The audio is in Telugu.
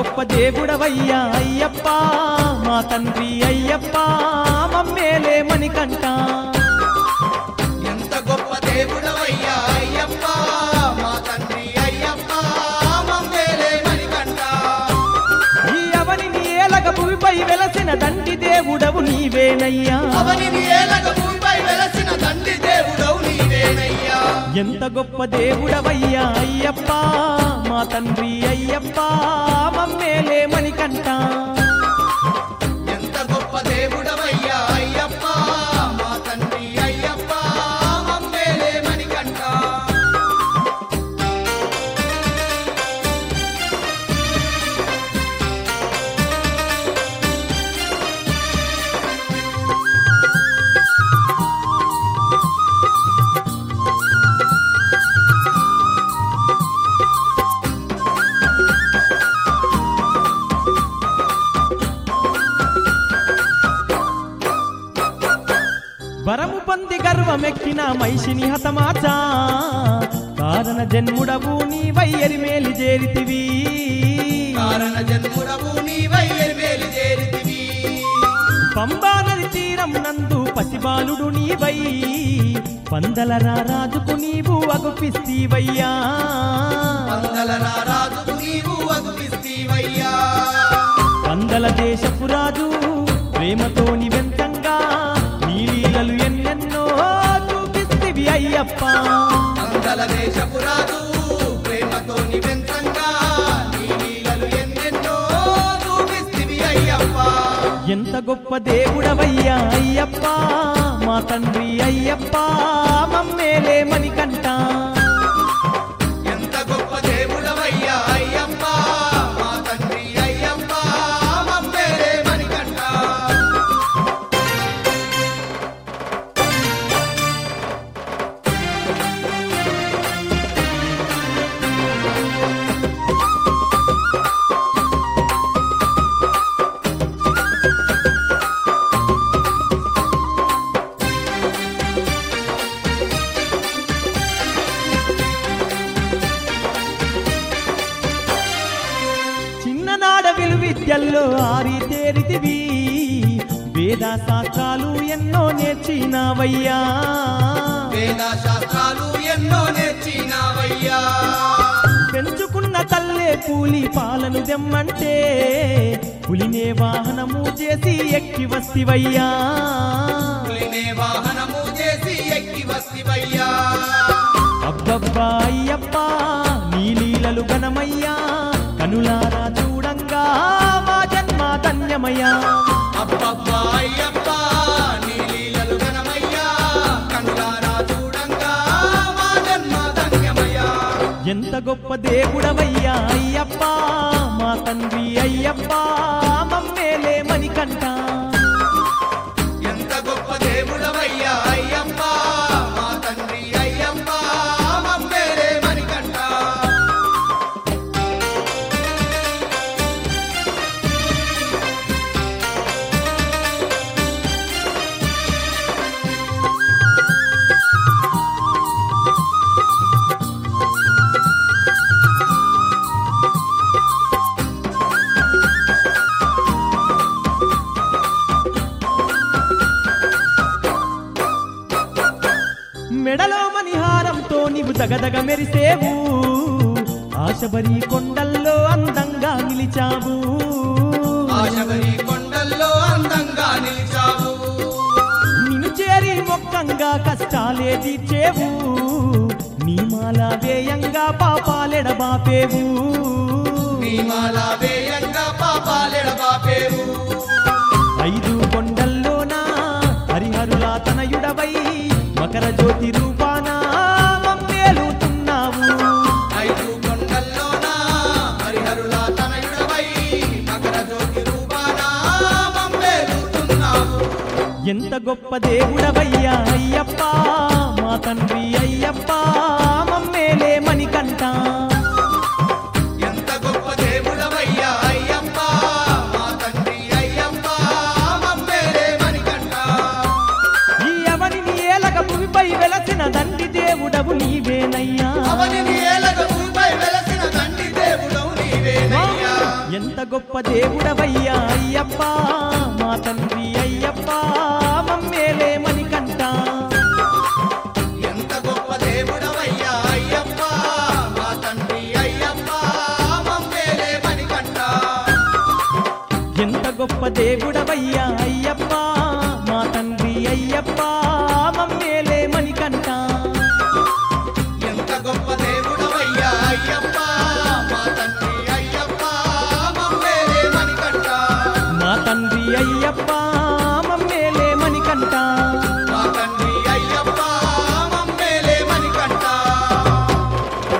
గొప్ప దేవుడవయ్యా అయ్యప్ప మా తండ్రి అయ్యప్ప మమ్మేలే మణికంట ఎంత గొప్ప దేవుడవయ్యా అయ్యప్ప మా తండ్రి అయ్యప్ప మమ్మేలే మణికంఠ ఈ అవనిని ఏలగ భూమిపై వెలసిన దండి దేవుడవు నీవేనయ్యా అవనిని ఏలగ భూమిపై వెలసిన తండ్రి దేవుడవు నీవేనయ్యా ఎంత గొప్ప దేవుడవయ్యా అయ్యప్ప మా తండ్రి అయ్యప్ప మమ్మేలే మణికంట ఎంత గొప్ప దేవుడవయ్యా అయ్యప్ప మా తండ్రి అయ్యప్ప మమ్మేలే మణికంఠ వరము పొంది గర్వమెక్కిన మైషిని హతమాచా కారణ జన్ముడవు నీ వయ్యరి మేలి చేరితివి కారణ జన్ముడవు నీవై ఎరిమేలి చేరితివి పంబా నది తీరం నందు పసిబాలుడు నీవై పందల రాజుకు నీవు అగుపిస్తీవయ్యా మంగళ రారాజుకు నీవు అగుపిస్తీవయ్యా పందల దేశపు రాజు ప్రేమతో నివెంతంగా నీ లీలలు ఎన్నెన్నో చూపిస్తివి అయ్యప్ప మంగళ దేశపు రాజు ప్రేమతో నివెంతంగా నీ లీలలు ఎన్నెన్నో చూపిస్తివి అయ్యప్ప ఎంత గొప్ప దేవుడవయ్యా అయ్యప్ప మా తండ్రి అయ్యప్ప మమ్మేలే మణికంట ఎంత గొప్ప దేవుడవయ్యా అయ్యప్ప మా తండ్రి అయ్యప్ప మమ్మేలే మణికంఠ చిన్ననాడ విలువిద్యల్లో ఆరి తేరితివి వేద శాస్త్రాలు ఎన్నో నేర్చినావయ్యా వేద శాస్త్రాలు ఎన్నో నేర్చినావయ్యా పెంచుకున్న తల్లే కూలి పాలను దెమ్మంటే పులినే వాహనము చేసి ఎక్కి వస్తివయ్యా పులినే వాహనము చేసి ఎక్కి వస్తివయ్యా అబ్బబ్బా అయ్యప్ప నీ లీలలు ఘనమయ్యా కనులారా చూడంగా మా జన్మ ధన్యమయ్యా అబ్బబ్బా అయ్యప్ప నీ లీలలు ఘనమయ్యా కనులారా చూడంగా మా జన్మ ధన్యమయ్యా ఎంత గొప్ప దేవుడవయ్యా అయ్యప్ప మా తండ్రి అయ్యప్ప మమ్మేలే మణికంట ఎంత గొప్ప దేవుడవయ్యా అయ్యప్ప మా తండ్రి అయ్యప్ప మమ్మేలే మణికంఠ మెడలో మణిహారంతో నీవు దగదగ మెరిసేవు ఆశబరి కొండల్లో అందంగా నిలిచావు ఆశబరి కొండల్లో అందంగా నిలిచావు నిన్ను చేరి మొక్కంగా కష్టాలే తీర్చేవు నీ మాల వేయంగా పాపాలెడబాపేవు నీమాల వేయంగా పాపాలెడబాపేవు ఐదు కొండల్లోన హరిహరుల తనయుడవై మకర జ్యోతి రూపాన మమ్మేలుతున్నావు ఐదు కొండల్లోన హరిహరుల తనయుడవై మకర జ్యోతి రూపాన మమ్మేలుతున్నావు ఎంత గొప్ప దేవుడవయ్యా అయ్యప్ప మా తండ్రి అయ్యప్ప మమ్మేలే మణికంట ఎంత గొప్ప దేవుడవయ్యా అయ్యప్ప మా తండ్రి అయ్యప్ప మమ్మేలే మణికంఠ ఈ అవనిని ఏలగ భూమిపై వెలసిన దండి దేవుడవు నీవేనయ్యా అవనిని ఏలగ భూమిపై వెలసిన తండ్రి దేవుడవు నీవేనయ్యా ఎంత గొప్ప దేవుడవయ్యా అయ్యప్ప మా తండ్రి అయ్యప్ప మమ్మేలే మణికంఠ ఎంత గొప్ప దేవుడవయ్యా అయ్యప్ప మా తండ్రి అయ్యప్ప మమ్మేలే మణికంఠ ఎంత గొప్ప దేవుడవయ్యా అయ్యప్ప మా తండ్రి అయ్యప్ప మమ్మేలే మణికంఠ ఎంత గొప్ప దేవుడవయ్యా అయ్యప్ప మా తండ్రి అయ్యప్ప మమ్మేలే మణికంఠ మా తండ్రి అయ్యప్ప మమ్మేలే మణికంఠ